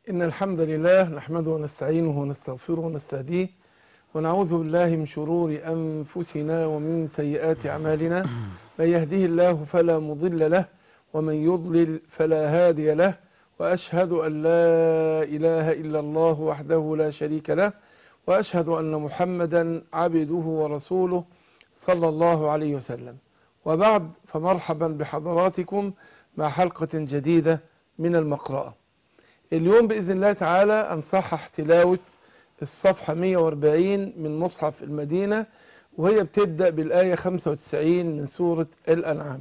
إن الحمد لله نحمده ونستعينه ونستغفره ونستهديه ونعوذ بالله من شرور أنفسنا ومن سيئات أعمالنا من يهده الله فلا مضل له ومن يضلل فلا هادي له وأشهد أن لا إله إلا الله وحده لا شريك له وأشهد أن محمدا عبده ورسوله صلى الله عليه وسلم وبعد فمرحبا بحضراتكم مع حلقة جديدة من المقرأة اليوم بإذن الله تعالى أنصحح تلاوة الصفحة 140 من مصحف المدينة وهي بتبدأ بالآية 95 من سورة الأنعام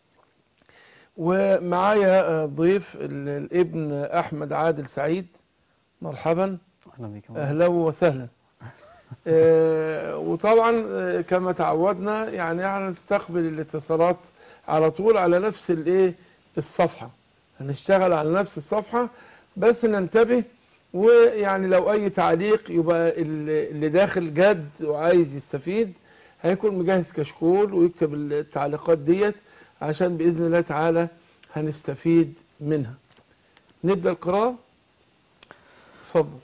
ومعايا ضيف الابن أحمد عادل سعيد مرحبا أهلا بكم أهلا وسهلا آه، وطبعا آه، كما تعودنا يعني هنستقبل الاتصالات على طول على نفس الايه الصفحة هنشتغل على نفس الصفحة بس ننتبه ويعني لو اي تعليق يبقى اللي اللي داخل جد وعايز يستفيد هيكون مجهز كشكول ويكتب التعليقات ديت عشان بإذن الله تعالى هنستفيد منها نبدأ القراءة اتفضل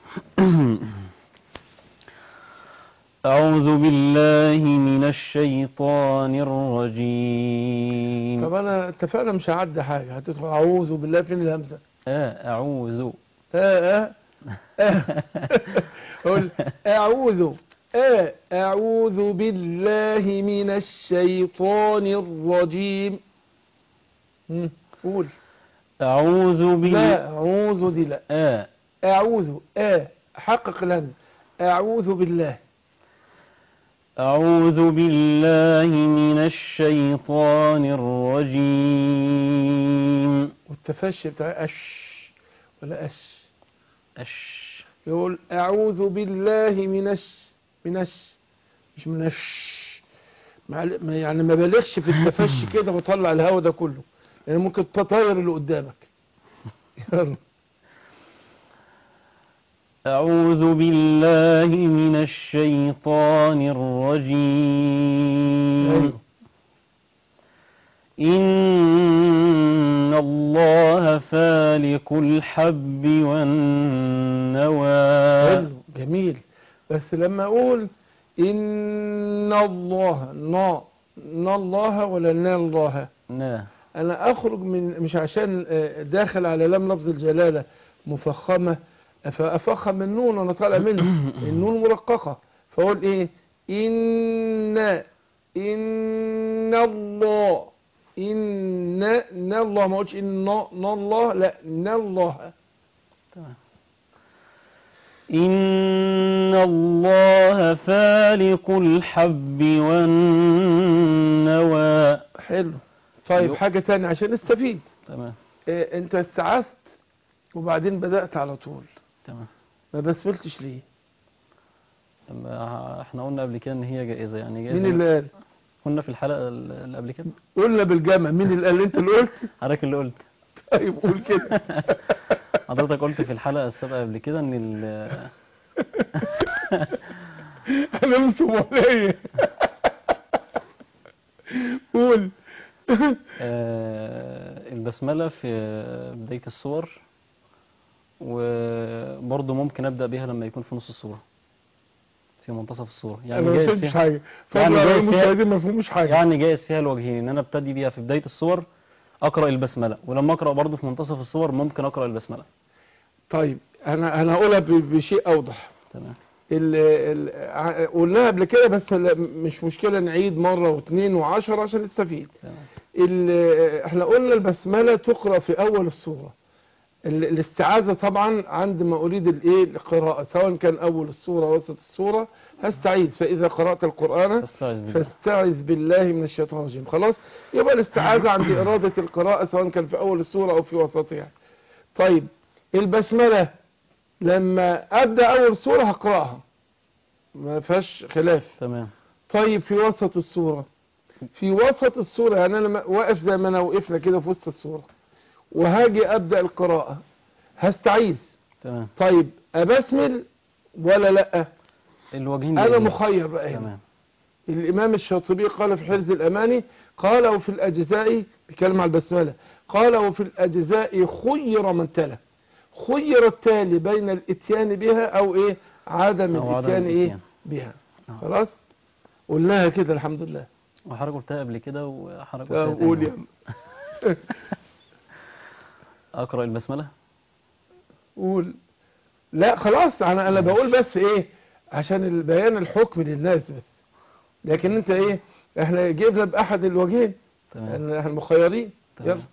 أعوذ بالله من الشيطان الرجيم طب انا اتفقنا مش هعدي حاجة هتدخل اعوذ بالله فين الهمزة آه أعوذ آه آه آه. قول أعوذ آه أعوذ بالله من الشيطان الرجيم مم، قول أعوذ بالله لا أعوذ دي لا آه أعوذ آه حقق الهمزة أعوذ بالله أعوذ بالله من الشيطان الرجيم والتفشي بتاع أش ولا أش أش يقول أعوذ بالله من الش من الش مش من الش معل- ما- يعني ما بلغش في التفشي كده وطلع الهوا ده كله يعني ممكن تطير اللي قدامك يلا أعوذ بالله من الشيطان الرجيم أيوه. إن الله فالق الحب والنوى حلو جميل بس لما اقول ان الله نا نا الله ولا نا الله نا انا اخرج من مش عشان آه، داخل على لام لفظ الجلالة مفخمة فافخم النون وانا طالع منه النون مرققة فاقول ايه ان ان الله ان نا الله ما اقولش ان نا الله لا نا الله إن الله فالق الحب والنوى حلو طيب يو. حاجة تانية عشان نستفيد تمام إيه انت استعذت وبعدين بدأت على طول تمام ما بسملتش ليه لما احنا قلنا قبل كده ان هي جائزة يعني جائزة مين اللي قال قلنا في الحلقة اللي قبل كده قلنا بالجمع مين اللي قال انت اللي قلت حضرتك اللي قلت طيب قول كده حضرتك قلت في الحلقة السابقة قبل كده ان ال- انا مسؤولية قول آه، البسملة في بداية الصور وبرضه ممكن أبدأ بيها لما يكون في نص الصورة في منتصف الصورة يعني انا ما جائز فهمتش فيها حاجة يعني فضل على جايز فيها- المشاهدين ما فهموش حاجة يعني جائز فيها الوجهين ان انا ابتدي بيها في بداية الصور اقرأ البسملة ولما اقرأ برضه في منتصف الصور ممكن اقرأ البسملة طيب انا انا هقولها ب- بشيء اوضح تمام ال ال ع- قلناها قبل كده بس لا- مش مشكلة نعيد مرة واثنين وعشرة عشان نستفيد تمام ال- احنا قلنا البسملة تقرأ في اول السورة ال- الاستعاذة طبعا عندما اريد الايه القراءة سواء كان اول السورة وسط السورة هستعيذ فاذا قرأت القرآن استعذ بالله فاستعذ بالله من الشيطان الرجيم خلاص يبقى الاستعاذة عند ارادة القراءة سواء كان في اول السورة او في وسطها طيب البسملة لما ابدأ اول سورة هقرأها ما فيهاش خلاف تمام طيب في وسط الصورة في وسط الصورة يعني أنا م- واقف زي ما أنا وقفنا كده في وسط الصورة وهاجي أبدأ القراءة هستعيذ تمام طيب أبسمل ولا لأ الوجهين أنا جائزين. مخير بقى هنا تمام الإمام الشاطبي قال في حرز الأماني قال وفي الأجزاء بيتكلم على البسملة قال وفي الأجزاء خير من تلا خير التالي بين الاتيان بها او ايه عدم أو عدم الاتيان ايه الإتيان. بها آه. خلاص قلناها كده الحمد لله وحضرتك قلتها قبل كده وحضرتك قلتها قول تاني. يا اقرا البسمله قول لا خلاص انا انا بقول بس ايه عشان البيان الحكم للناس بس لكن انت ايه احنا جبنا باحد الوجهين تمام احنا مخيرين تمام. يلا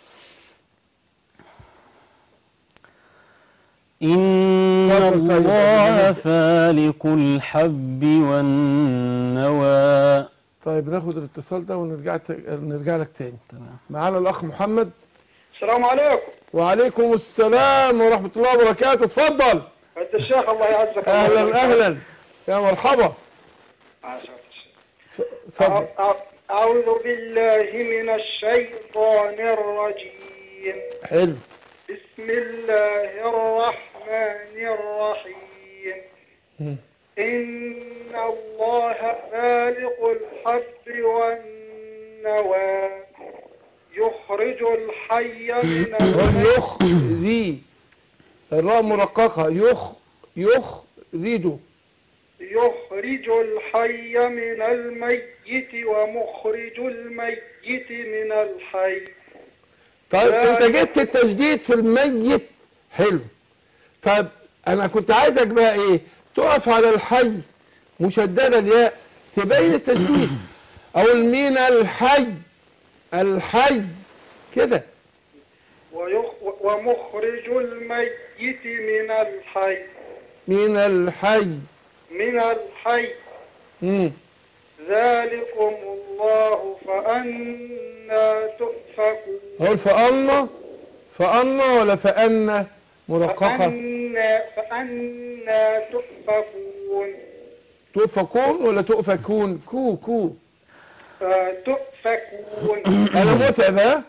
إن اتفضل طيب، الله قبل فالق الحب والنوى طيب ناخد الاتصال ده ونرجع ت... نرجع لك تاني تمام معانا الاخ محمد السلام عليكم وعليكم السلام ورحمة الله وبركاته اتفضل انت الشيخ الله يعزك الله يبارك اهلا اهلا يا مرحبا فيك. اتفضل أع- أع- أعوذ بالله من الشيطان الرجيم حلو بسم الله الرحمن الرحيم مم. إن الله فالق الحب والنوى يخرج الحي من الميت يخ ذي الراء مرققة يخ يخ ذيدو يخرج الحي من الميت ومخرج الميت من الحي طيب لا. انت جبت التشديد في الميت حلو طيب انا كنت عايزك بقى ايه تقف على الحي مشددة الياء تبين التشديد او المين الحي الحي كده ويخ- ومخرج الميت من الحي من الحي من الحي مم. ذلكم الله فأنا تؤفكون هو فأنا فأنا ولا فأنا مرققة فأنا فأنا تؤفكون تؤفكون ولا تؤفكون كو كو تؤفكون انا متعب ها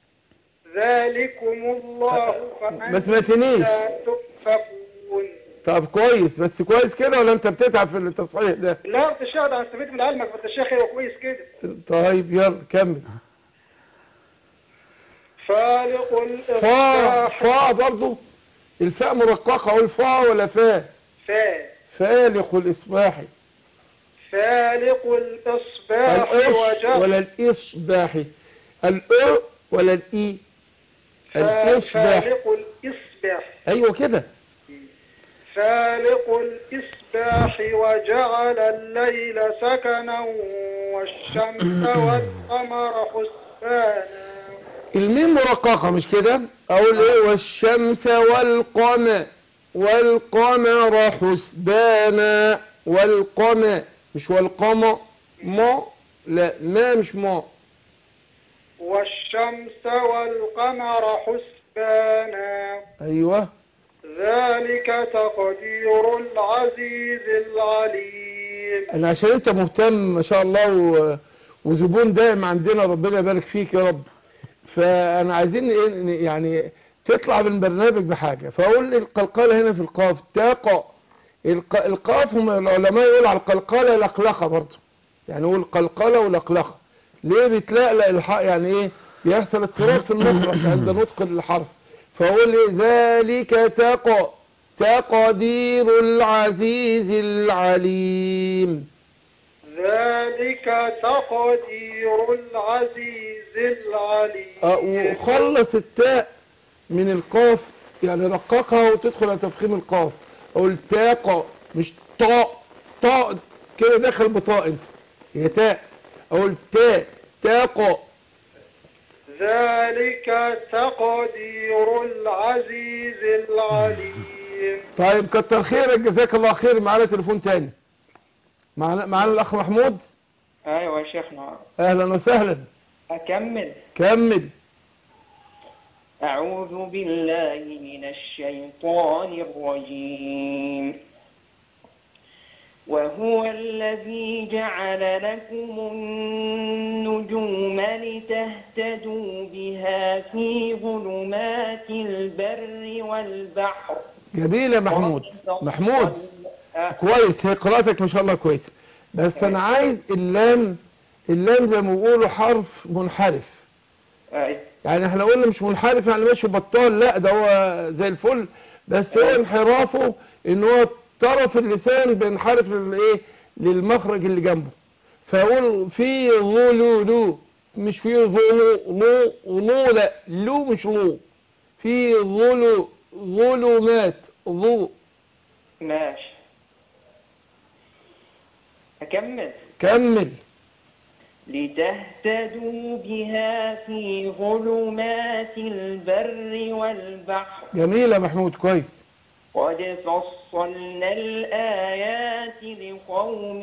ذلكم الله ما سمعتنيش. فأنا تؤفكون طب كويس بس كويس كده ولا انت بتتعب في التصحيح ده لا انت الشيخ ده انا استفدت من علمك فانت الشيخ ايوه كويس كده طيب يلا كمل فالق فا الإصباح فا برضو الفاء مرققة اقول فا ولا فا فا فالق الإصباح فالق الإصباح الإص وجعل ولا الإصباح الأ ولا الإي الإصباح فالق الإصباح أيوة كده فالق الإصباح وجعل الليل سكنا والشمس والقمر حسبانا الميم مرققة مش كده اقول ايه والشمس والقمر والقمر حسبانا والقمر مش والقمر ما لا ما مش ما والشمس والقمر حسبانا ايوه ذلك تقدير العزيز العليم انا عشان انت مهتم ما شاء الله و... وزبون دائم عندنا ربنا يبارك فيك يا رب فانا عايزين إيه ن- يعني تطلع بالبرنامج بحاجة فاقول لي القلقلة هنا في القاف تاقة الق... القاف هم العلماء يقولوا على القلقلة لقلقة برضه يعني يقول قلقلة ولقلقة ليه بتلقلق الحق يعني ايه بيحصل اضطراب في المخرج عند نطق الحرف فاقول لي ذلك تقى تقدير العزيز العليم ذلك تقدير العزيز العليم أه، وخلص التاء من القاف يعني رققها وتدخل على تفخيم القاف او التاقة مش طاء طاء كده داخل بطاء انت هي تاء او التاء تاقة ذلك تقدير العزيز العليم طيب كتر خيرك جزاك الله خير معانا تليفون تاني معانا معانا الاخ محمود ايوه يا شيخنا اهلا وسهلا اكمل كمل أعوذ بالله من الشيطان الرجيم وهو الذي جعل لكم النجوم لتهتدوا بها في ظلمات البر والبحر جميل يا محمود محمود كويس هي قراءتك ما شاء الله كويسه بس انا عايز اللام اللام زي ما بيقولوا حرف منحرف أي. يعني احنا قلنا مش منحرف يعني ماشي بطال لا ده هو زي الفل بس هو انحرافه ان هو طرف اللسان بينحرف للايه للمخرج اللي جنبه فاقول في ظلو لو مش في ظلو لو لو لا لو مش لو في ظلو ظلمات ظو ماشي أكمل كمل لتهتدوا بها في ظلمات البر والبحر جميل يا محمود كويس قد فصلنا الآيات لقوم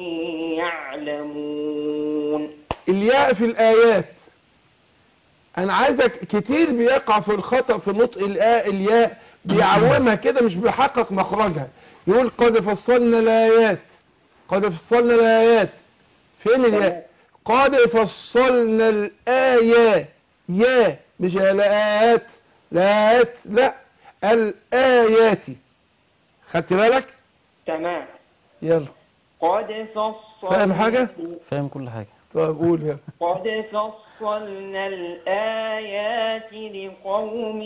يعلمون الياء في الآيات أنا عايزك كتير بيقع في الخطأ في نطق الآ الياء بيعومها كده مش بيحقق مخرجها يقول قد فصلنا الآيات قد فصلنا الآيات فين الياء قد فصلنا الآيات يا مش الآيات لا لا الآيات خدت بالك تمام يلا قد فصلنا فاهم حاجة؟ فاهم كل حاجة طب قول يلا قد فصلنا الآيات لقوم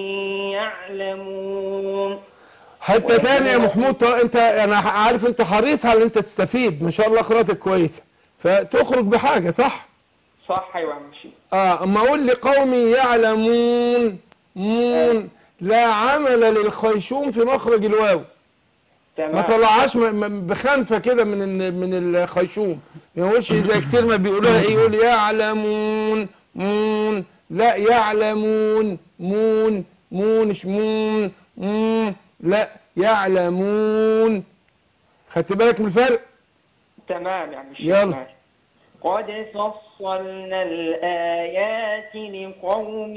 يعلمون حتى تاني يا محمود طب انت انا عارف انت حريص على ان انت تستفيد ما شاء الله قراءتك كويسه فتخرج بحاجه صح صح يا عم شيخ اه اما اقول لقوم يعلمون مون لا عمل للخيشوم في مخرج الواو ما تمام طلعهاش م- م- بخنفه كده من ال- من الخيشوم ما يقولش زي كتير ما بيقولوها ايه يقول يعلمون مون لا يعلمون مون مونش مون مون لا يعلمون خدت بالك من الفرق تمام يا عم شيخ يلا. ماشي. قد فصلنا الآيات لقوم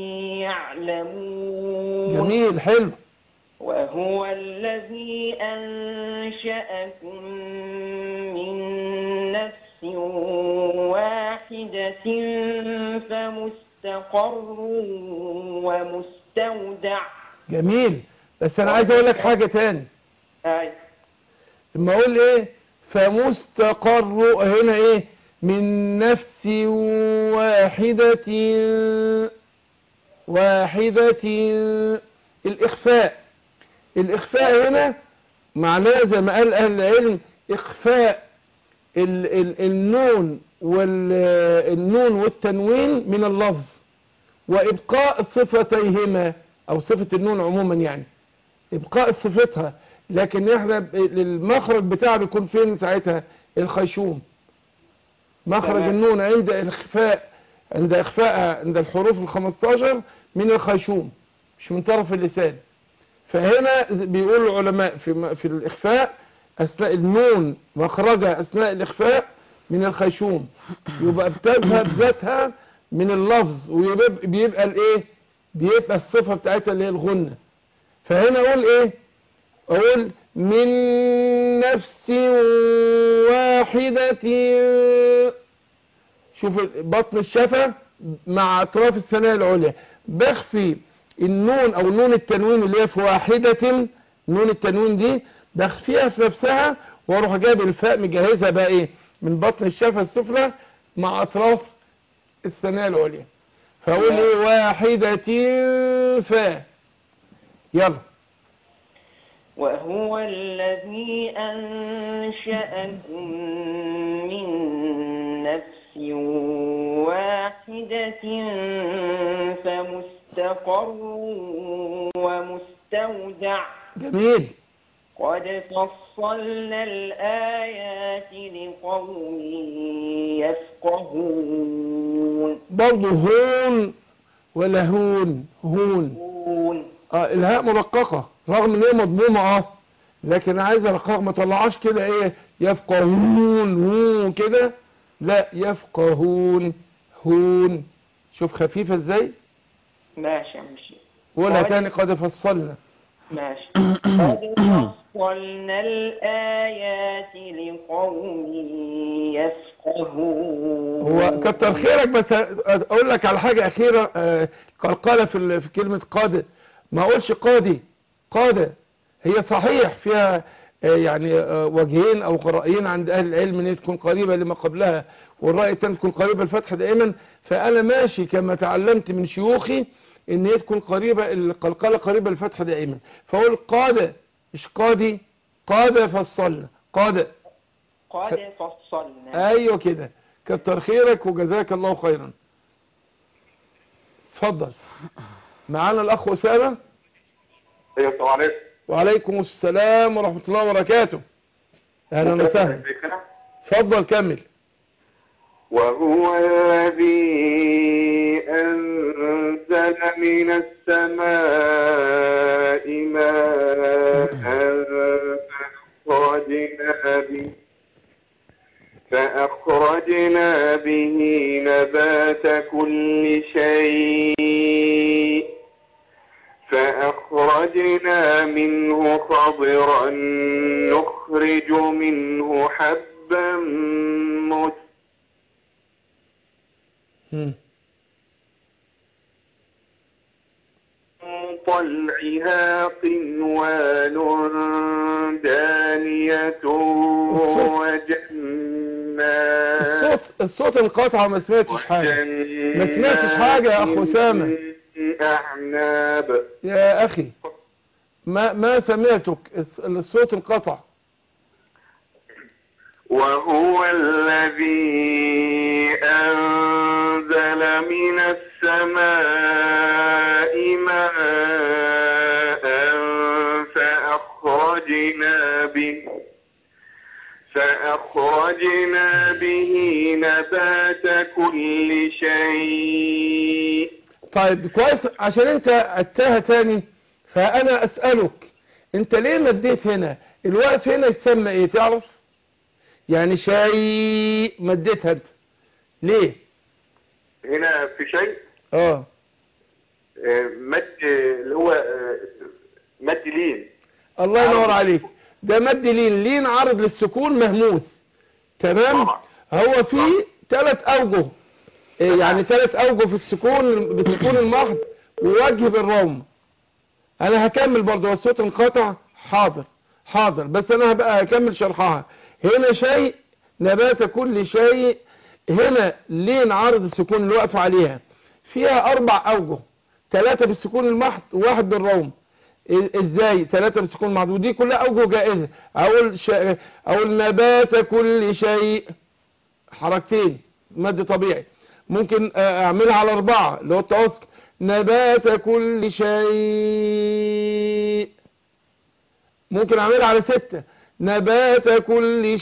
يعلمون جميل حلو وهو الذي أنشأكم من نفس واحدة فمستقر ومستودع جميل بس انا عايز اقول لك حاجه تاني أي لما اقول ايه فمستقر هنا ايه من نفس واحدة واحدة الاخفاء الاخفاء هنا معناه زي ما قال اهل العلم اخفاء ال ال النون والنون والتنوين من اللفظ وابقاء صفتيهما او صفة النون عموما يعني ابقاء صفتها لكن احنا ب- المخرج بتاعه بيكون فين ساعتها الخيشوم مخرج تمام. النون عند الاخفاء عند اخفاء عند الحروف الخمستاشر من الخيشوم مش من طرف اللسان فهنا بيقول العلماء في م- في الاخفاء اثناء النون مخرجها اثناء الاخفاء من الخيشوم يبقى بتذهب ذاتها من اللفظ ويبقى بيبقى الايه بيبقى الصفه بتاعتها اللي هي الغنه فهنا اقول ايه اقول من نفس واحدة شوف بطن الشفة مع اطراف الثنايا العليا بخفي النون او نون التنوين اللي هي في واحدة نون التنوين دي بخفيها في نفسها واروح جايب الفاء مجهزها بقى ايه من بطن الشفة السفلى مع اطراف الثنايا العليا فاقول ايه واحدة فاء يلا وهو الذي أنشأكم من نفس واحدة فمستقر ومستودع جميل قد فصلنا الآيات لقوم يفقهون برضه هون ولا هون هون هون. اه الهاء مرققة رغم ان هي مضمومة اه لكن عايز ارقق ما طلعهاش كده ايه يفقهون هون كده لا يفقهون هون شوف خفيفة ازاي ماشي يا مشي ولا طيب. تاني قد فصلنا ماشي قد فصلنا الآيات لقوم يفقهون هو كتر خيرك بس اقول لك على حاجة اخيرة آه، قلقلة في ال- في كلمة قاد ما اقولش قاضي قادة هي صحيح فيها آه، يعني آه، وجهين او قرائين عند اهل العلم ان هي تكون قريبة لما قبلها والراء الثانية تكون قريبة الفتح دائما فأنا ماشي كما تعلمت من شيوخي إن هي تكون قريبة القلقلة قريبة الفتح دائما فأقول قاد مش قادي قاد فصلنا قاد قد فصلنا أيوة كده كتر خيرك وجزاك الله خيرا اتفضل معانا الأخ أسامة ايوه السلام عليكم وعليكم السلام ورحمة الله وبركاته أهلا وسهلا اتفضل كمل وهو الذي أنزل من السماء ماء فأخرجنا به فأخرجنا به نبات كل شيء فأخرجنا منه خضرا نخرج منه حبا مت مم. طلعها قنوان دانية وجنات الصوت الصوت انقطع ما سمعتش حاجة ما سمعتش حاجة يا أخ أسامة. أعناب يا أخي ما ما سمعتك الص- الصوت انقطع وهو الذي أنزل من السماء ماء فأخرجنا به فأخرجنا به نبات كل شيء طيب كويس عشان انت عدتها تاني فانا اسألك انت ليه مديت هنا الوقف هنا يتسمى ايه تعرف يعني شيء مديتها انت ليه هنا في شيء اه آه، مد اللي هو آه، مد لين الله ينور عليك ده مد لين لين عرض للسكون مهموس تمام طبعا. هو في ثلاث اوجه إيه يعني ثلاث اوجه في السكون بالسكون المحض ووجه بالروم انا هكمل برضه هو الصوت انقطع حاضر حاضر بس انا هبقى هكمل شرحها هنا شيء نبات كل شيء هنا لين عرض السكون اللي واقف عليها فيها اربع اوجه ثلاثة بالسكون المحض وواحد بالروم إيه- ازاي ثلاثة بالسكون المحض ودي كلها اوجه جائزة اقول ش... اقول نبات كل شيء حركتين مد طبيعي ممكن آه، اعملها على اربعة اللي هو التوسط نبات كل شيء ممكن اعملها على ستة نبات كل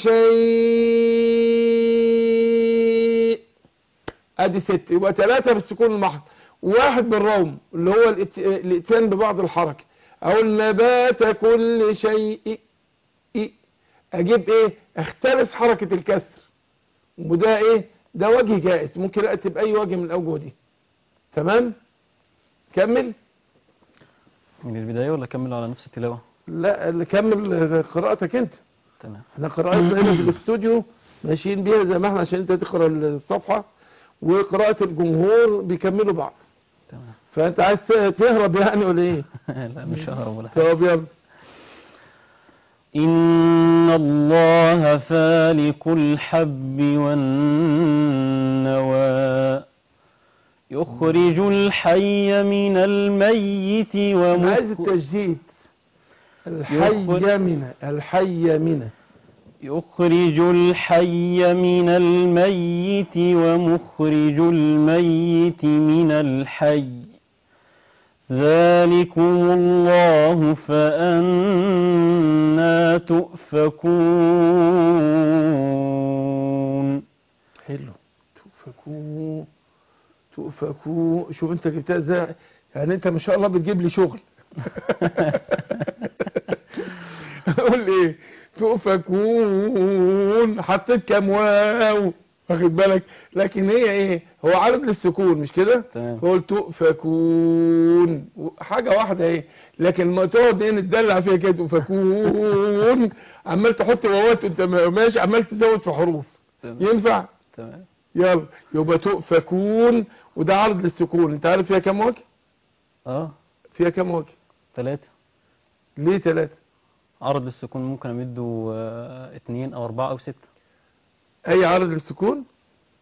شيء ادي ست يبقى ثلاثة بالسكون المحض واحد بالروم اللي هو الات- الاتيان ببعض الحركة اقول نبات كل شيء اجيب ايه اختلس حركة الكسر وده ايه ده وجه جائز ممكن اتي باي وجه من الاوجه دي تمام كمل من البداية ولا أكمل على نفس التلاوة لا اللي كمل قراءتك انت تمام احنا قراءتنا هنا في الاستوديو ماشيين بيها زي ما احنا عشان انت تقرا الصفحة وقراءة الجمهور بيكملوا بعض تمام فانت عايز تهرب يعني ولا ايه لا مش ههرب ولا حاجة طب يلا إن الله فالق الحب والنوى يخرج الحي من الميت انا عايز ومخ... التجديد الحي يخرج- من الحي من يخرج الحي من الميت ومخرج الميت من الحي ذلكم الله فأنا تؤفكون حلو تؤفكوا تؤفكوا شوف انت جبتها ازاي يعني انت ما شاء الله بتجيب لي شغل قول ايه تؤفكون حطيت كام واو واخد بالك لكن هي ايه هو عارض للسكون مش كده تمام. قول تؤفكون حاجة واحدة ايه لكن ما تقعد ايه نتدلع فيها كده تؤفكون عمال تحط واوات وانت ماشي عمال تزود في حروف تمام. ينفع تمام يلا يبقى تؤفكون وده عرض للسكون انت عارف فيها كام وجه اه فيها كام وجه ثلاثة ليه ثلاثة عرض السكون ممكن أمده آه، اتنين أو أربعة أو ستة اي عرض للسكون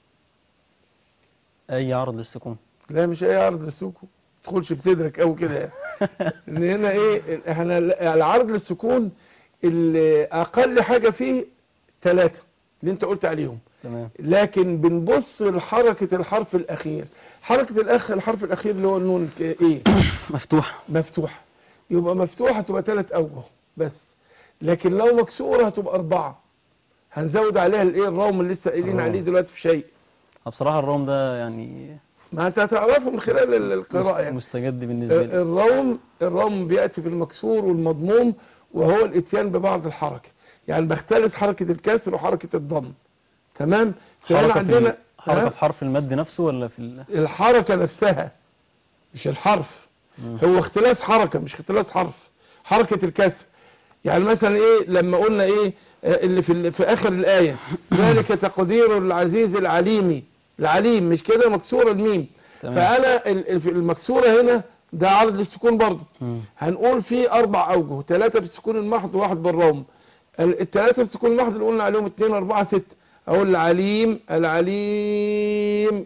اي عرض للسكون لا مش اي عرض للسكون تدخلش بصدرك قوي كده يعني ان هنا ايه احنا العرض للسكون اللي اقل حاجه فيه ثلاثه اللي انت قلت عليهم تمام لكن بنبص لحركه الحرف الاخير حركه الاخ الحرف الاخير اللي هو النون ك- ايه مفتوح مفتوحه يبقى مفتوحه تبقى ثلاث اوجه بس لكن لو مكسوره هتبقى اربعه هنزود عليها الايه الروم اللي لسه قايلين الروم. عليه دلوقتي في شيء بصراحة الروم ده يعني ما انت هتعرفه من خلال ال- القراءه يعني مستجد بالنسبة لي الروم الروم بيأتي في المكسور والمضموم وهو الاتيان ببعض الحركة يعني بختلف حركة الكسر وحركة الضم تمام فهنا حركة في عندنا ال- حركة ها؟ في حرف المد نفسه ولا في ال... الحركة نفسها مش الحرف مم. هو اختلاف حركة مش اختلاف حرف حركة الكسر يعني مثلا ايه لما قلنا ايه آه، اللي في, ال- في اخر الآية ذلك تقدير العزيز العليم العليم مش كده مكسورة الميم تمام فانا ال- ال- المكسورة هنا ده عرض للسكون برضه مم. هنقول في اربع اوجه ثلاثة بالسكون المحض وواحد بالروم ال- الثلاثة بالسكون المحض اللي قلنا عليهم اثنين اربعة ستة اقول العليم العليم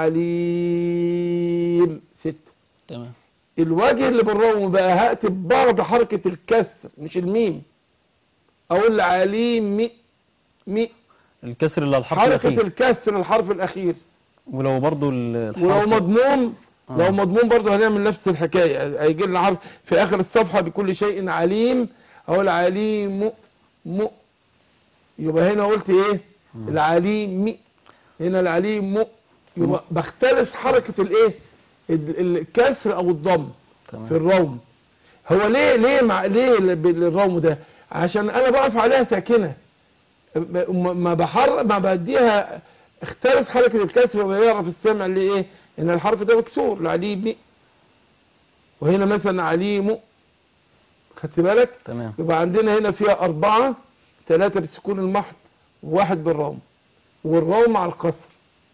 العليم ستة تمام الوجه اللي بالروم بقى هكتب بعض حركة الكسر مش الميم اقول عليم مي مي الكسر اللي على الحرف حركة الأخير الكسر الحرف الاخير ولو برضو ال- ولو الحرف مضموم آه. لو مضموم برضه هنعمل نفس الحكاية هيجي لنا حرف في اخر الصفحة بكل شيء عليم اقول عليم م يبقى هنا قلت ايه مم. العليم هنا العليم م يبقى بختلف حركة الايه ال- الكسر او الضم في تمام الروم هو ليه ليه مع ليه ال- بال- الروم ده عشان انا بقف عليها ساكنه ب- ما ما بحر ما بديها اختلف حركه الكسر ويعرف السامع اللي ايه ان الحرف ده مكسور العليم وهنا مثلا عليم خدت بالك تمام يبقى عندنا هنا فيها أربعة ثلاثة بالسكون المحض وواحد بالروم والروم مع القصر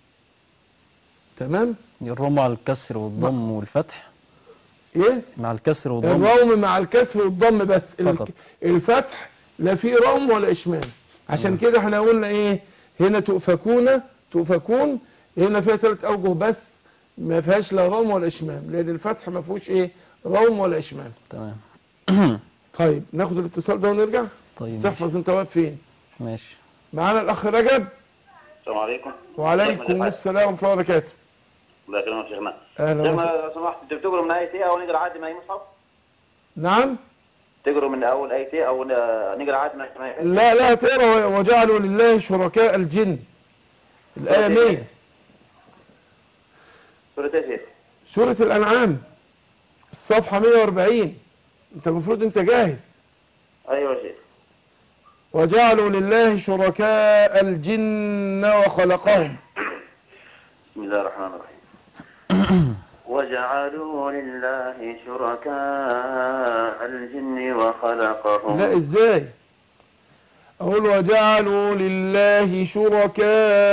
تمام الروم مع الكسر والضم والفتح ايه مع الكسر والضم الروم مع الكسر والضم بس ال- فقط. الفتح لا فيه روم ولا اشمام عشان نعم. كده احنا قلنا ايه هنا تؤفكون تؤفكون هنا فيها ثلاث اوجه بس ما فيهاش لا روم ولا اشمام لان الفتح ما فيهوش ايه روم ولا اشمام تمام طيب ناخد الاتصال ده ونرجع طيب تحفظ انت واقف فين ماشي معانا الاخ رجب السلام عليكم وعليكم السلام ورحمه الله وبركاته الله يكرمك يا شيخنا اهلا شيخنا وسهلا لو سمحت انت بتقروا من آية ايه او نقرا عادي من اي مصحف؟ نعم تقروا من اول آية ايه او ن- نقرا عادي من من آية لا لا تقرا وجعلوا لله شركاء الجن الايه 100 سورة ايه شيخ؟ سورة الأنعام الصفحة 140 أنت المفروض أنت جاهز ايوه يا شيخ وجعلوا لله شركاء الجن وخلقهم بسم الله الرحمن الرحيم وجعلوا لله شركاء الجن وخلقهم لا إزاي أقول وجعلوا لله شركاء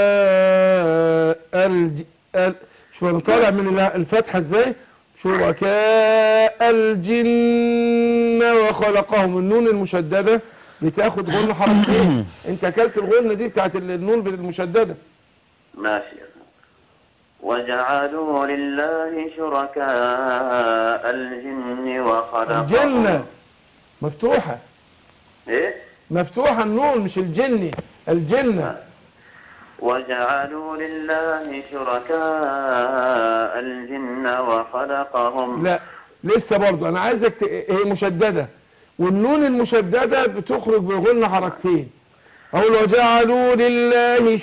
الج... ال... شو أنا طالع من الفتحة إزاي شركاء الجن وخلقهم النون المشددة بتاخد غنة حرفين انت اكلت الغنة دي بتاعت النون المشددة ماشي يا شيخ. وجعلوا لله شركاء الجن وخلقهم الجنة مفتوحة ايه؟ مفتوحة النون مش الجني الجنة وجعلوا لله شركاء الجن وخلقهم لا لسه برضو انا عايزك ت... هي مشددة والنون المشددة بتخرج بغنة حركتين اقول وجعلوا لله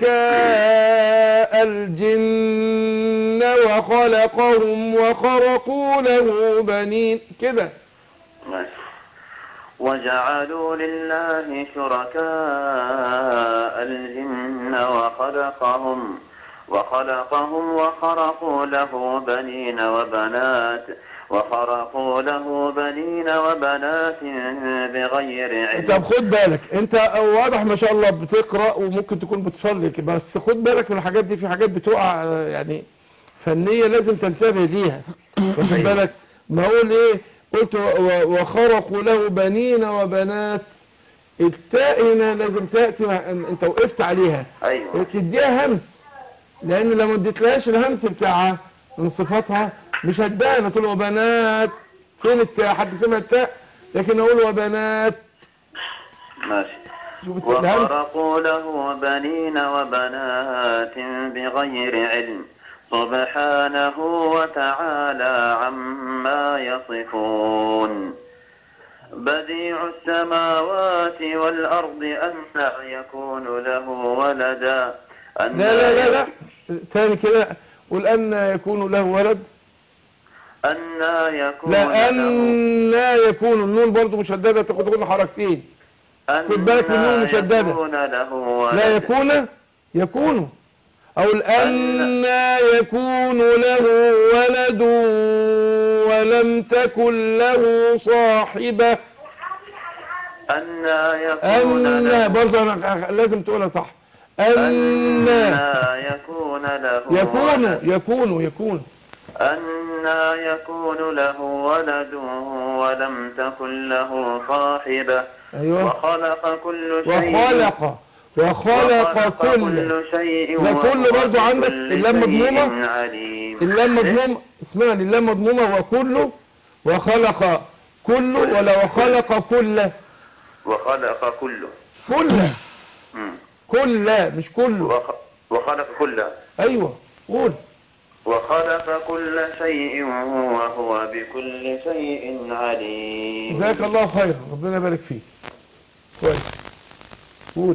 شركاء الجن وخلقهم وخرقوا له بنين كده ماشي. وجعلوا لله شركاء الجن وخلقهم وخلقهم وخرقوا له بنين وبنات وخرقوا له بنين وبنات بغير انت علم خد بالك انت واضح ما شاء الله بتقرا وممكن تكون بتصلي بس خد بالك من الحاجات دي في حاجات بتقع آه، يعني فنيه لازم تنتبه ليها واخد بالك ما اقول ايه قلت و- و- وخرقوا له بنين وبنات التاء هنا لازم تاتي مع- انت وقفت عليها ايوه تديها همس لان لو ما اديتلهاش الهمس بتاعها من صفاتها مش هتبان تقول وبنات فين التاء حد سمع التاء لكن اقول وبنات ماشي شوف الت- الهمس وخرقوا له بنين وبنات بغير علم سبحانه وتعالى عما يصفون بديع السماوات والأرض أنى يكون له ولدا أنى لا لا لا لا ثاني كده قول ان يكون له ولد أنى يكون لا له ان يكون النون برضو مشدده تاخد كل حركتين خد بالك من النون أنى مشددة. يكون له ولد لا يكون يكون او الان يكون له ولد ولم تكن له صاحبه أنى يكون ان له برضه انا لازم تقولها صح ان أنى يكون له يكون ولد يكون يكون أنى يكون له ولد ولم تكن له صاحبة ايوه وخلق كل شيء وخلق وخلق كل كل شيء ده وهو كل برضو عندك بكل اللام شيء مضمومة؟ عليم اللام مضمومة اسمعني اللام مضمومة وكله وخلق كله ولا وخلق كله وخلق كله كله مم. كله مش كله وخ- وخلق كله ايوه قول وخلق كل شيء وهو بكل شيء عليم جزاك الله خيرا ربنا يبارك فيك كويس قول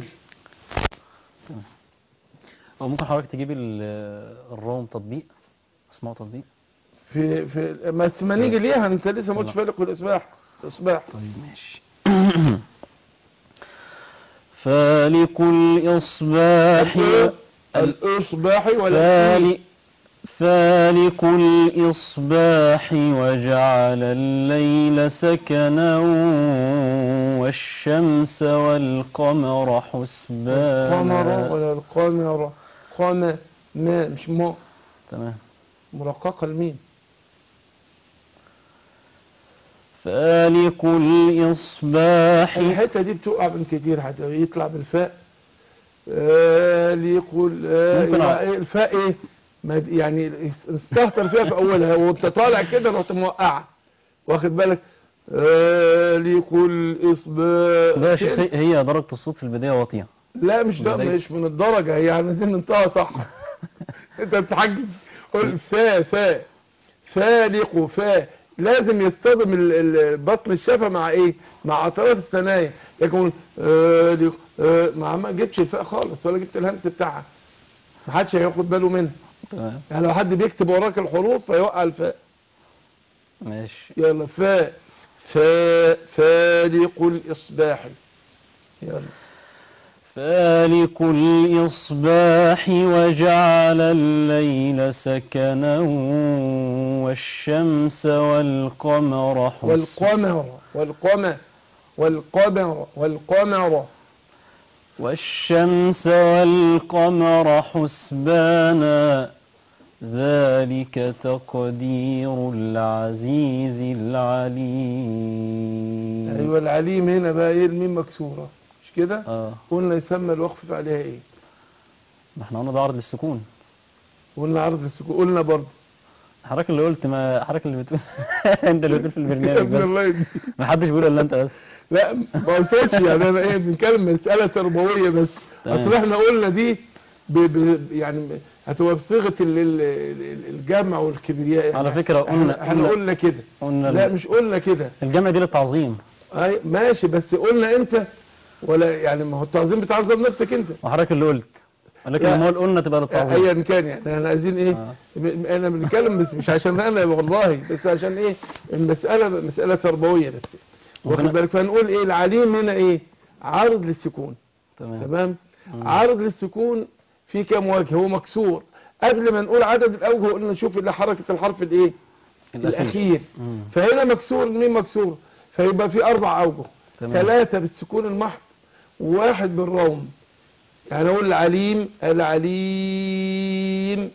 او ممكن حضرتك تجيب ال- الروم تطبيق اسمه تطبيق في في ما ما نيجي ليها انت لسه ما قلتش فالق والاصباح الاصباح طيب ماشي فالق الإصباح الاصباح ولا فالق فالق الإصباح وجعل الليل سكنا والشمس والقمر القمر حسبانا ولا القمر قام ما مش ما تمام مرققة الميم فالق الإصباح الحتة دي بتقع من كتير حتى يطلع بالفاء فالق ال- ممكن يبقى أ- إيه الفاء ايه ما د- يعني استهتر فيها في اولها وانت طالع كده رحت موقعه واخد بالك فالق الاصباح ده يا شيخ هي- هي درجة الصوت في البداية واطية لا مش ده بداية. مش من الدرجة هي عايزين ننطقها صح انت بتحجز قول فا فا فالق فا لازم يصطدم ال- ال- بطن الشفة مع ايه مع اطراف الثنايا يكون فالق آه، مع ما جبتش الفاء خالص ولا جبت الهمس بتاعها ما حدش هياخد باله منها تمام يعني لو حد بيكتب وراك الحروف فيوقع الفاء ماشي يلا فا فا فالق الاصباح يلا فالق الإصباح وجعل الليل سكنا والشمس والقمر حسبانا والقمر والقمر والقمر والقمر والشمس والقمر حسبانا ذلك تقدير العزيز العليم ايوه العليم هنا بقى ايه الميم مكسوره مش كده اه قلنا يسمى الوقف عليها ايه ما احنا قلنا ده عرض للسكون قلنا عرض السكون قلنا برضه حضرتك اللي قلت ما حضرتك اللي بتقول انت اللي بتقول في يا البرنامج ابن بس الله يهديك. ما حدش بيقول الا انت بس لا ما قصدش يعني انا ايه بنتكلم مساله تربويه بس تمام. اصل احنا قلنا دي ب ب يعني هتبقى بصيغه ال- ال- ال- الجمع والكبرياء على فكرة قلنا- احنا احنا قلنا- قلنا كده قلنا لا ال- مش قلنا كده الجمع دي للتعظيم اي ماشي بس قلنا انت ولا يعني ما هو التعظيم بتعظم نفسك انت وحضرتك اللي قلت لكن لا. لما قول قلنا تبقى للتعظيم ايا كان يعني احنا عايزين ايه آه. م- انا بنتكلم بس مش عشان انا والله بس عشان ايه المساله مساله تربويه بس واخد ربنا- بالك فنقول ايه العليم هنا ايه عرض للسكون تمام تمام عرض للسكون في كام وجه هو مكسور قبل ما نقول عدد الاوجه قلنا نشوف اللي حركه الحرف الايه الاخير مم. فهنا مكسور الميم مكسور فيبقى في اربع اوجه تمام. ثلاثه بالسكون المحض وواحد بالروم يعني اقول العليم العليم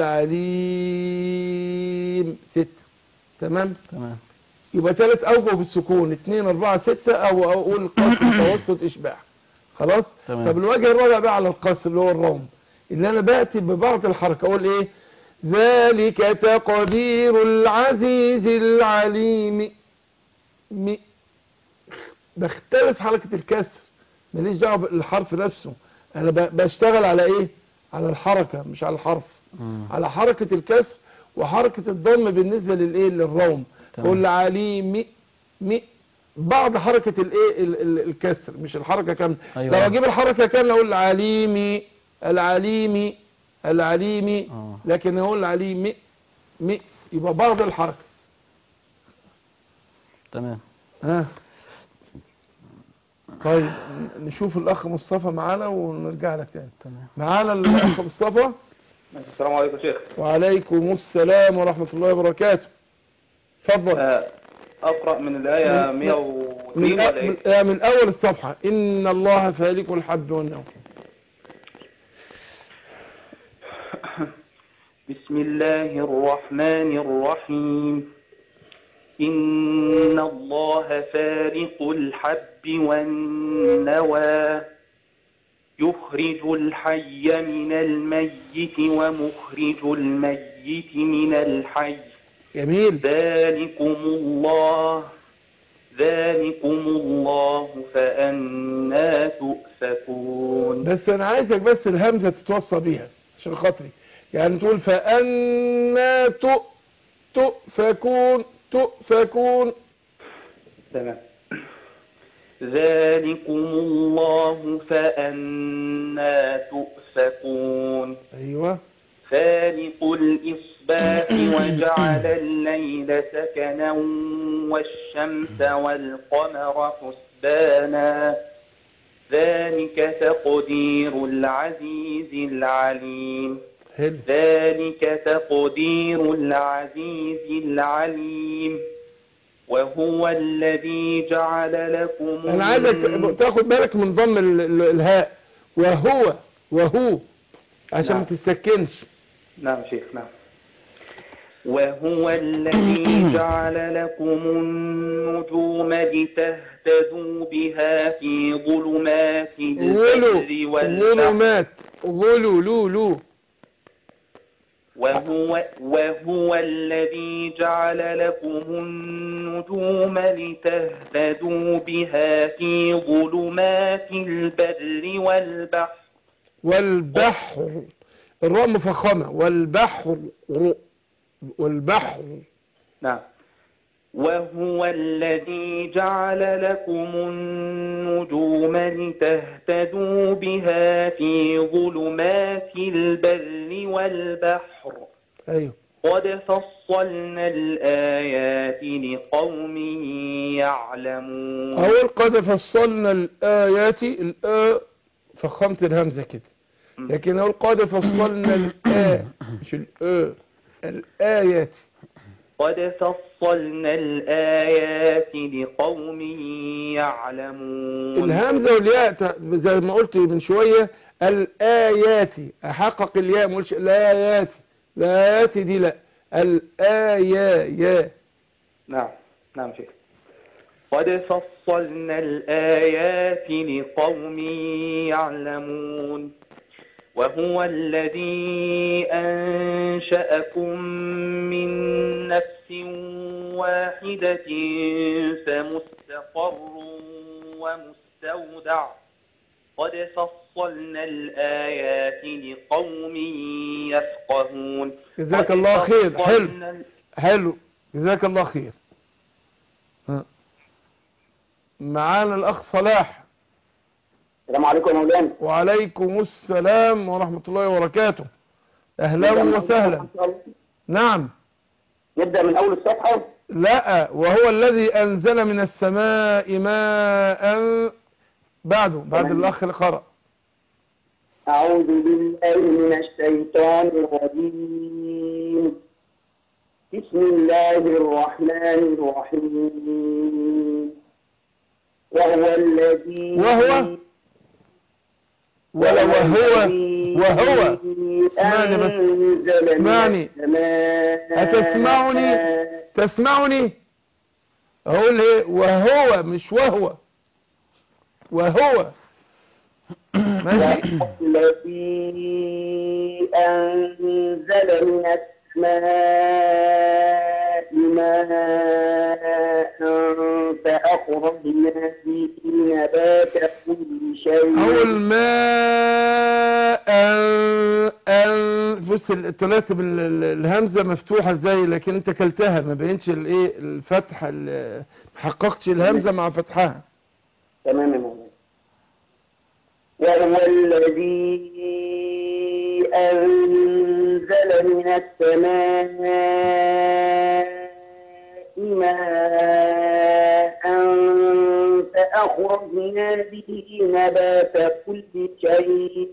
العليم ست تمام تمام يبقى ثلاث اوجه بالسكون اثنين اربعة ستة او اقول قصر متوسط اشباع خلاص تمام. طب الوجه الرابع بقى على القصر اللي هو الروم اللي انا باتي ببعض الحركه اقول ايه ذلك تقدير العزيز العليم م... بختلف حركه الكسر ماليش دعوه بالحرف نفسه انا ب... بشتغل على ايه على الحركه مش على الحرف مم. على حركه الكسر وحركه الضم بالنسبه للايه للروم تمام. اقول عليم م... بعض حركه الايه ال- ال- الكسر مش الحركه كامله أيوة. لو اجيب الحركه كامله اقول العليم العليم العليم آه. لكن اقول العليم م يبقى بعض الحركه تمام ها طيب ن- نشوف الاخ مصطفى معانا ونرجع لك تاني تمام معانا الاخ مصطفى السلام عليكم يا شيخ وعليكم السلام ورحمه الله وبركاته اتفضل آه، أقرأ من الآية من- 102 من, ولا إيه؟ من, آه، من اول الصفحه ان الله فالق الحب والنوم بسم الله الرحمن الرحيم إن الله فارق الحب والنوى يخرج الحي من الميت ومخرج الميت من الحي جميل ذلكم الله ذلكم الله فأنا تؤفكون بس انا عايزك بس الهمزه تتوصى بيها عشان خاطري يعني تقول فأنا تؤ تؤفكون تؤفكون تمام ذلكم الله فأنا تؤفكون ايوه فالق الإصباح وجعل الليل سكنا والشمس والقمر حسبانا ذلك تقدير العزيز العليم حلو ذلك تقدير العزيز العليم وهو الذي جعل لكم انا عايزك تاخد بالك من ضم ال- ال- الهاء وهو وهو عشان ما نعم. تسكنش نعم شيخ نعم وهو الذي جعل لكم النجوم لتهتدوا بها في ظلمات غلو البر والبحر ظلمات غلو لو لو وهو, وهو الذي جعل لكم النجوم لتهتدوا بها في ظلمات البر والبحر والبحر الراء مفخمة والبحر والبحر نعم وهو الذي جعل لكم النجوم لتهتدوا بها في ظلمات البر والبحر ايوه قد فصلنا الآيات لقوم يعلمون اول قد فصلنا الايات الآ فخمت الهمزة كده لكن اقول قد فصلنا الآ مش الآ الآيات قد فصلنا الآيات لقوم يعلمون الهمزة والياء ت- زي ما قلت من شوية الآيات أحقق الياء ما قلتش الآيات الآيات دي لا الآيا يا نعم نعم شيخ قد فصلنا الآيات لقوم يعلمون وهو الذي أنشأكم من نفس واحدة فمستقر ومستودع قد فصلنا الآيات لقوم يفقهون جزاك قد الله خير حلو فصلنا ال- حلو جزاك الله خير ها. معانا الأخ صلاح السلام عليكم يا مولانا وعليكم السلام ورحمة الله وبركاته أهلا وسهلا نعم نبدأ من أول الصفحة لا وهو الذي أنزل من السماء ماء بعده بعد تمام. الأخ اللي قرأ أعوذ بالله من الشيطان الرجيم بسم الله الرحمن الرحيم وهو الذي وهو؟ ولا وهو وهو اسمعني بس. أنزل من اسمعني. السماء أتسمعني؟ تسمعني أقول إيه وهو مش وهو وهو ماشي الذي أنزل من السماء ماء فأخرجنا به نبات كل شيء أول ما أن أن بص التلاتة بال- ال- الهمزة مفتوحة ازاي لكن انت كلتها ما بينش الايه الفتحة ال- ما حققتش الهمزة مع فتحها تمام يا مولانا وهو الذي أنزل من السماء ماء فأخرجنا به نبات كل شيء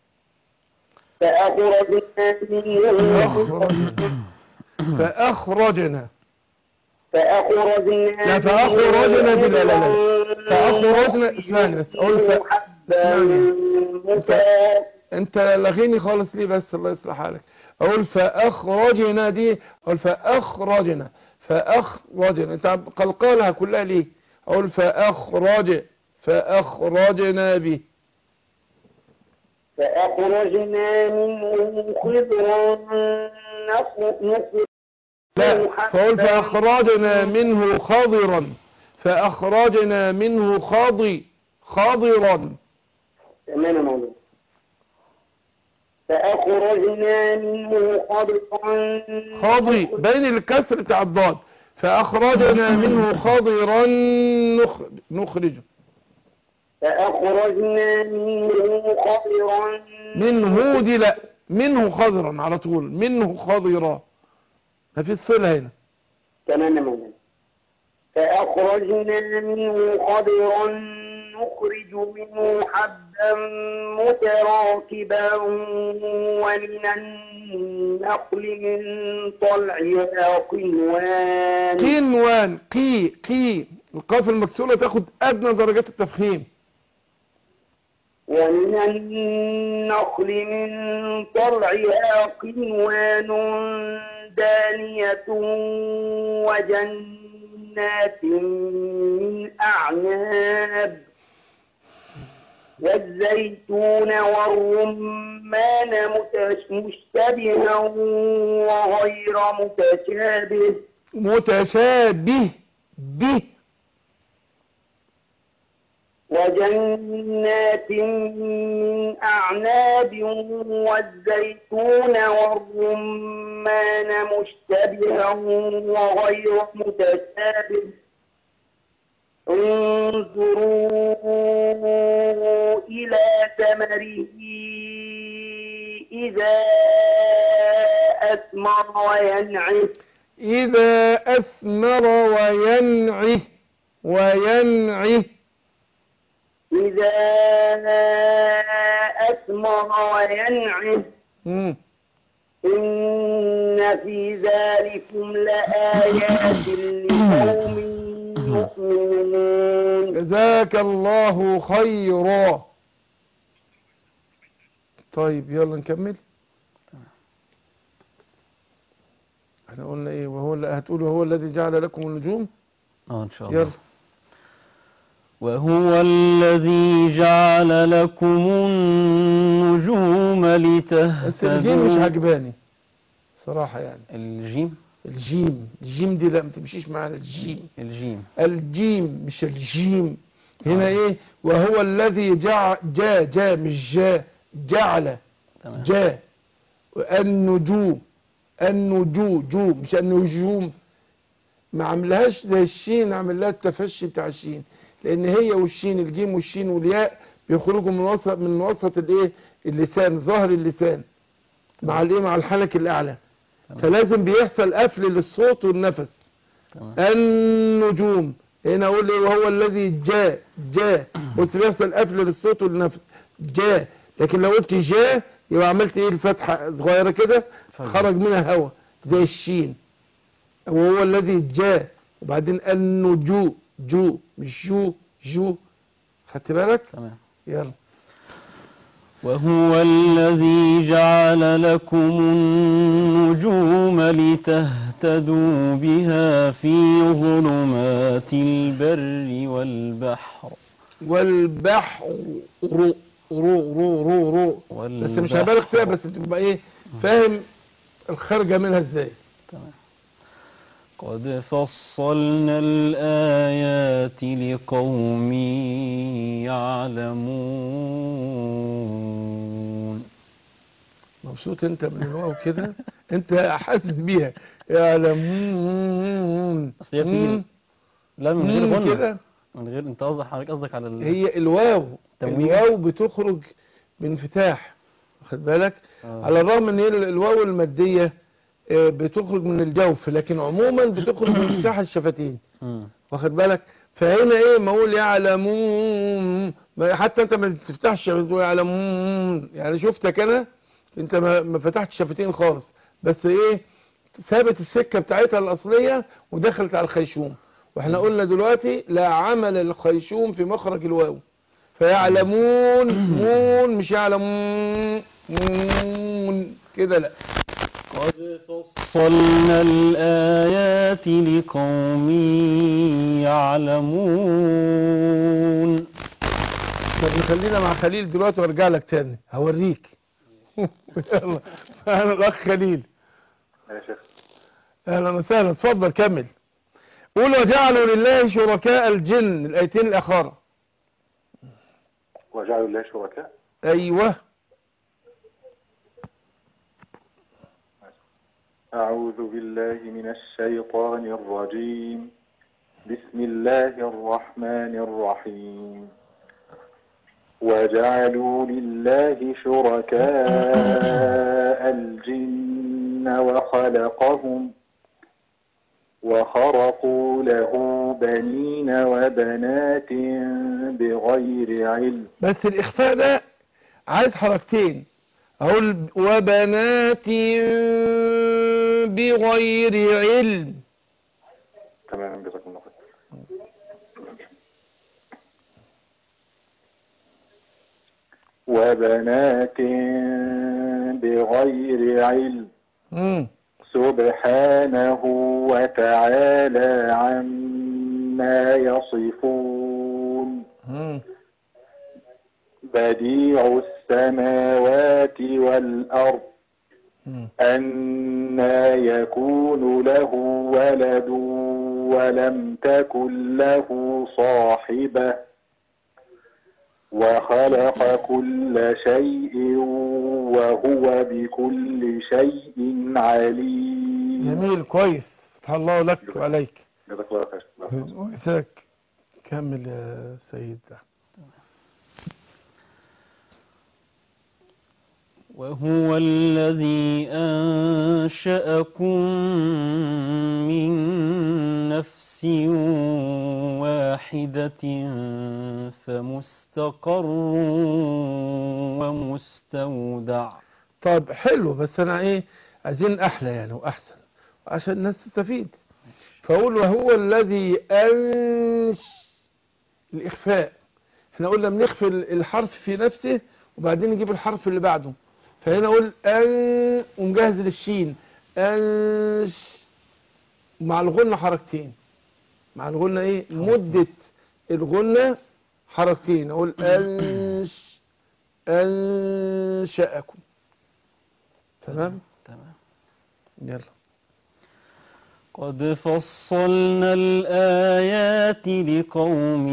فأخرجنا منه أخرجنا فأخرجنا فأخرجنا لا، فأخرجنا دي لا، لا، لا. فأخرجنا- اسمعني بس، أقول ف- اسمعني. متاكد انت لغيني خالص ليه بس الله يصلح حالك اقول فاخرجنا دي اقول فاخرجنا فاخرجنا انت عم- قلقالها كلها ليه اقول فاخرج فاخرجنا به فأخرجنا منه خضرا نخ- نخرج لا فاقول فاخرجنا منه خضرا فاخرجنا منه خاضي خاضرا تمام يا مولانا فأخرجنا منه خضرا خاضي بين الكسر بتاع الضاد فاخرجنا منه خضرا نخ- نخرجه فأخرجنا منه خضرا منه دي لا منه خضرا على طول منه خضرا ما في الصلة هنا تمام يا مولانا فأخرجنا منه خضرا نخرج منه حبا متراكبا ومن النخل من طلعها قنوان قنوان قي قي القاف المكسورة تاخد أدنى درجات التفخيم ومن النخل من طلعها قنوان دانية وجنات من أعناب والزيتون والرمان متش- مشتبها وغير متشابه متشابه به وجنات من أعناب والزيتون والرمان مشتبها وغير متشابه انظروا إلى ثمره إذا أثمر وينعم إذا أثمر وينعه وينعه إذا أثمر وينعم مم. إن في ذلكم لآيات لقوم يؤمنون جزاك الله خيرا طيب يلا نكمل احنا قلنا ايه وهو اللي هتقول وهو الذي جعل لكم النجوم اه ان شاء الله يلا وهو الذي جعل لكم النجوم بس الجيم مش لتهتدوا عجباني صراحة يعني الجيم الجيم الجيم دي لا ما تمشيش معانا الجيم الجيم الجيم مش الجيم هنا ايه وهو الذي جع جا جا مش جا جعل تمام جا النجوم النجو جو مش النجوم ما عملهاش زي الشين عمل لها التفشي بتاع الشين لان هي والشين الجيم والشين والياء بيخرجوا من وسط من وسط الايه اللسان ظهر اللسان مع الايه مع الحنك الاعلى تمام. فلازم بيحصل قفل للصوت والنفس تمام النجوم هنا اقول ايه وهو الذي جاء جاء بص بيحصل قفل للصوت والنفس جاء لكن لو قلت جاء يبقى عملت ايه الفتحه صغيره كده فجأة. خرج منها هواء زي الشين وهو الذي جاء وبعدين النجو جو مش جو جو خدت بالك تمام يلا وهو الذي جعل لكم النجوم لتهتدوا بها في ظلمات البر والبحر والبحر رو رو رو رو بس مش هبالغ فيها بس تبقى ايه فاهم الخارجه منها ازاي تمام قد فصلنا الآيات لقوم يعلمون مبسوط انت من الواو كده انت حاسس بيها يعلمون أصل هي بتيجي- مم. لا من غير مم غنى كده من غير انت قصدك حضرتك قصدك على ال... هي الواو تمويل. الواو بتخرج بانفتاح واخد بالك آه. على الرغم ان هي ال- الواو الماديه آه، بتخرج من الجوف لكن عموما بتخرج من انفتاح الشفتين مم. واخد بالك فهنا ايه ما اقول يعلمون ما- حتى انت ما بتفتحش الشفتين يعلمون يعني شفتك انا انت ما ما فتحتش الشفتين خالص بس ايه ثابت السكه بتاعتها الاصليه ودخلت على الخيشوم واحنا قلنا دلوقتي لا عمل الخيشوم في مخرج الواو فيعلمون مون مش يعلمون مون كده لا قد فصلنا الآيات لقوم يعلمون طب نخلينا مع خليل دلوقتي وارجع لك تاني هوريك يلا انا الاخ خليل يا شيخ اهلا وسهلا اتفضل كمل قول وجعلوا لله شركاء الجن الايتين الاخرى وجعلوا الله شركاء ايوه أعوذ بالله من الشيطان الرجيم بسم الله الرحمن الرحيم وجعلوا لله شركاء الجن وخلقهم وخرقوا له بنين وبنات بغير علم بس الاخفاء ده عايز حركتين اقول وبنات بغير علم تمام جزاكم الله خير وبنات بغير علم مم. سبحانه وتعالى عما يصفون مم. بديع السماوات والأرض مم. أنا يكون له ولد ولم تكن له صاحبة وخلق كل شيء وهو بكل شيء عليم جميل كويس فتح الله لك وعليك جزاك الله خير وإياك كمل يا سيد وهو الذي أنشأكم من نفس واحدة فمستقر ومستودع طب حلو بس انا ايه عايزين احلى يعني واحسن عشان الناس تستفيد فاقول وهو الذي انش الاخفاء احنا قلنا بنخفي الحرف في نفسه وبعدين نجيب الحرف اللي بعده فهنا اقول ان ونجهز للشين انش مع الغنة حركتين مع الغنة ايه مدة الغنة حركتين اقول انش انشأكم تمام تمام يلا قد فصلنا الآيات لقوم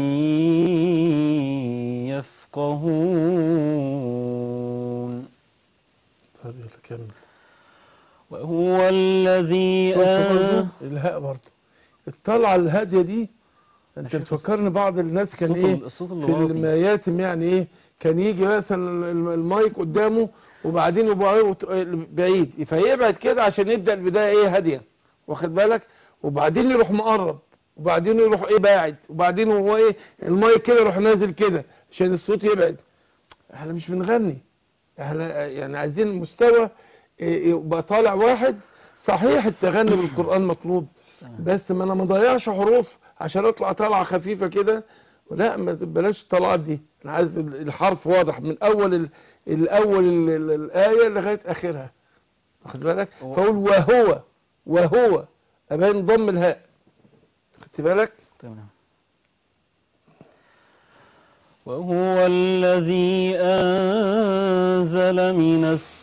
يفقهون طب يلا كمل وهو الذي بص برضه آه الهاء برضه الطلعة الهادية دي انت شوف بتفكرني بعض الناس كان الصوت ايه ال- الصوت اللي في ورا المياتم يعني ايه كان يجي مثلا الم- المايك قدامه وبعدين يبقى إيه وت- بعيد فيبعد كده عشان يبدأ البداية ايه هادية واخد بالك وبعدين يروح مقرب وبعدين يروح ايه باعد وبعدين هو ايه المايك كده يروح نازل كده عشان الصوت يبعد احنا مش بنغني احنا يعني عايزين مستوى إيه، يبقى طالع واحد صحيح التغني بالقرآن مطلوب بس ما انا ما ضيعش حروف عشان اطلع طالعه خفيفه كده لا ما بلاش الطلعات دي انا عايز الحرف واضح من اول ال... الاول ال... ال- الايه لغايه اخرها واخد بالك هو- فاقول وهو وهو ابين ضم الهاء خدت بالك تمام وهو الذي أنزل من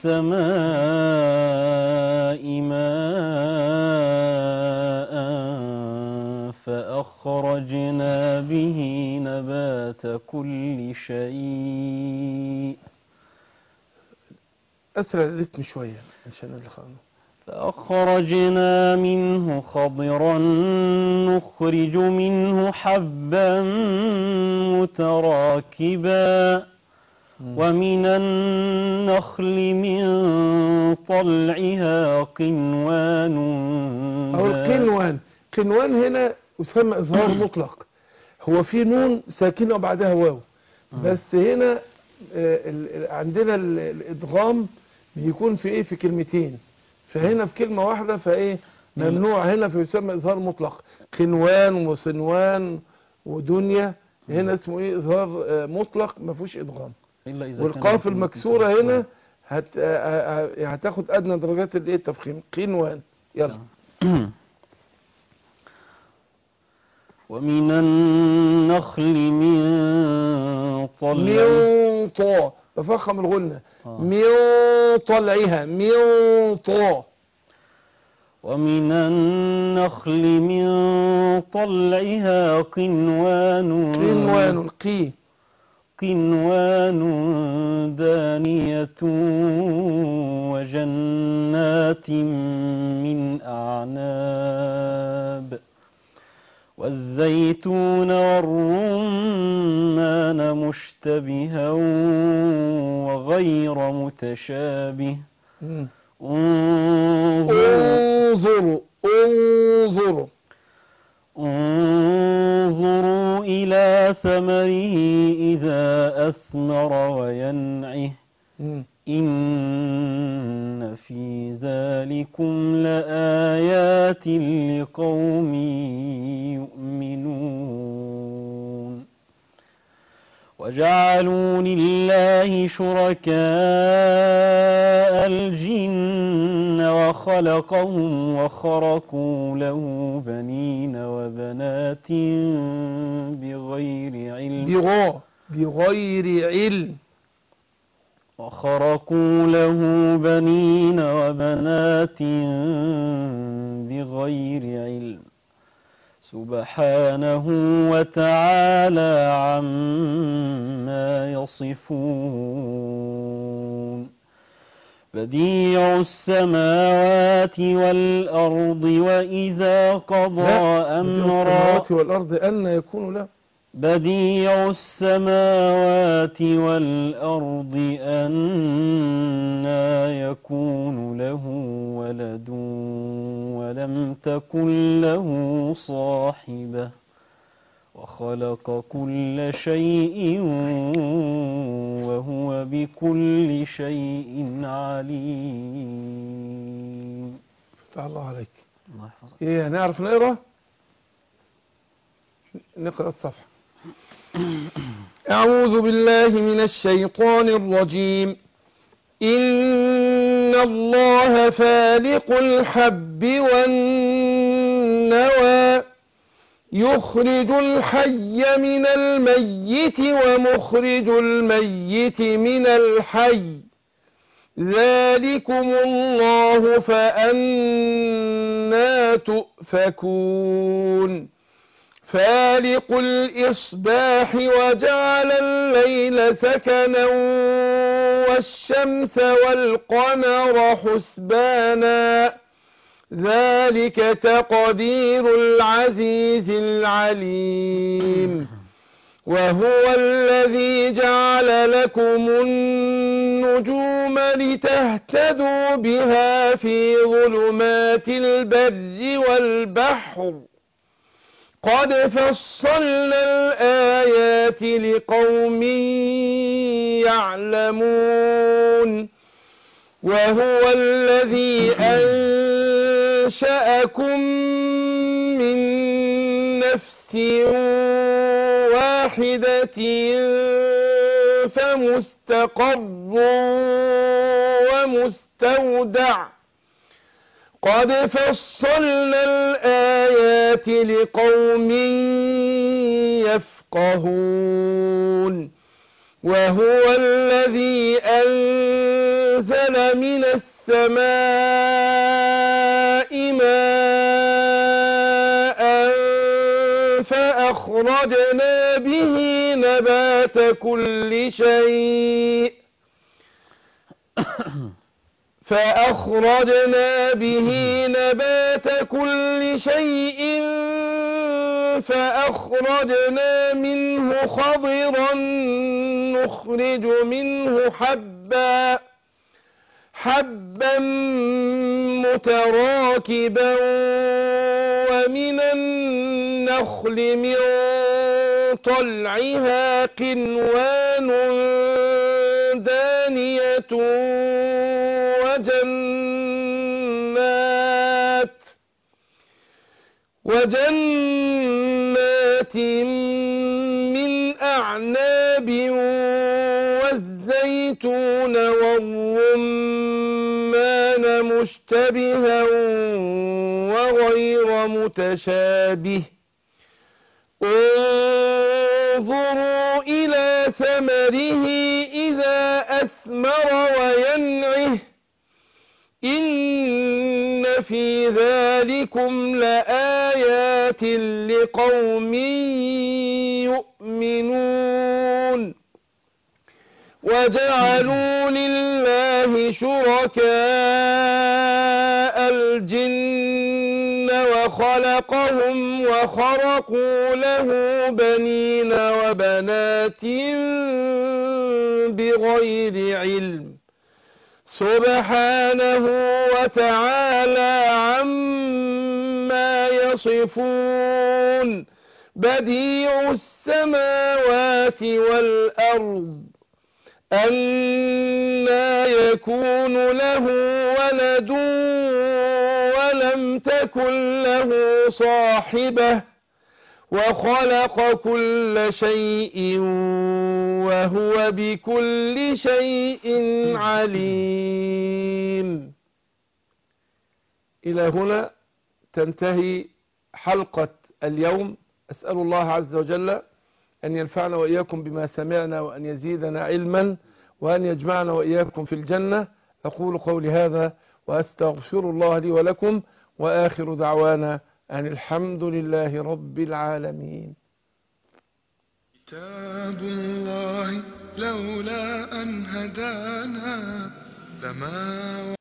السماء ماء فأخرجنا به نبات كل شيء أسرع الريتم شوية عشان الخانة فأخرجنا منه خضرا نخرج منه حبا متراكبا ومن النخل من طلعها قنوان أو القنوان قنوان هنا يسمى إظهار مطلق هو في نون ساكنة وبعدها واو بس هنا آه، ال- ال- عندنا ال- الإدغام بيكون في إيه في كلمتين فهنا في كلمة واحدة فإيه ممنوع هنا فيسمى إظهار مطلق قنوان وصنوان ودنيا هنا اسمه إيه إظهار آه، مطلق ما فيهوش إدغام إلا إذا كان والقاف يكون المكسورة هنا هت... آه، آه، هتاخد أدنى درجات الإيه التفخيم قنوان يلا ومن النخل من طلع من طا بفخم الغنة آه. من طلعها من طا ومن النخل من طلعها قنوان قنوان القي قنوان دانية وجنات من أعناب والزيتون والرمان مشتبها وغير متشابه مم. انظروا انظروا انظروا انظروا إلى ثمره إذا أثمر وينعه مم. إن في ذلكم لآيات لقوم يؤمنون وجعلوا لله شركاء الجن وخلقهم وخرقوا له بنين وبنات بغير علم بغا بغير علم وخرقوا له بنين وبنات بغير علم سبحانه وتعالى عما يصفون بديع السماوات والأرض وإذا قضى لا أمرا السماوات والأرض أن يكون له بديع السماوات والأرض أنا يكون له ولد ولم تكن له صاحبة وخلق كل شيء وهو بكل شيء عليم فتح الله عليك الله يحفظك ايه هنعرف نقرا نقرا الصفحه اعوذ بالله من الشيطان الرجيم ان الله فالق الحب والنوى يخرج الحي من الميت ومخرج الميت من الحي ذلكم الله فأنا تؤفكون فالق الإصباح وجعل الليل سكنا والشمس والقمر حسبانا ذلك تقدير العزيز العليم وهو الذي جعل لكم النجوم لتهتدوا بها في ظلمات البر والبحر قد فصلنا الآيات لقوم يعلمون وهو الذي أنشأكم من نفس واحدة فمستقر ومستودع قد فصلنا الآيات لقوم يفقهون وهو الذي أنزل من السماء ماء فأخرجنا به نبات كل شيء فأخرجنا به نبات كل شيء فأخرجنا منه خضرا نخرج منه حبا حبا متراكبا ومن النخل من طلعها قنوان دانية وجنات وجنات من أعناب والزيتون والرمان مشتبها وغير متشابه انظروا إلى ثمره إذا أثمر وينعه إن في ذلكم لآيات لقوم يؤمنون وجعلوا لله شركاء الجن وخلقهم وخرقوا له بنين وبنات بغير علم سبحانه وتعالى عما يصفون بديع السماوات والأرض أنا يكون له ولد ولم تكن له صاحبة وخلق كل شيء وهو بكل شيء عليم إلى هنا تنتهي حلقة اليوم أسأل الله عز وجل أن ينفعنا وإياكم بما سمعنا وأن يزيدنا علما وأن يجمعنا وإياكم في الجنة أقول قولي هذا وأستغفر الله لي ولكم وآخر دعوانا أن الحمد لله رب العالمين كتاب الله لولا أن هدانا لما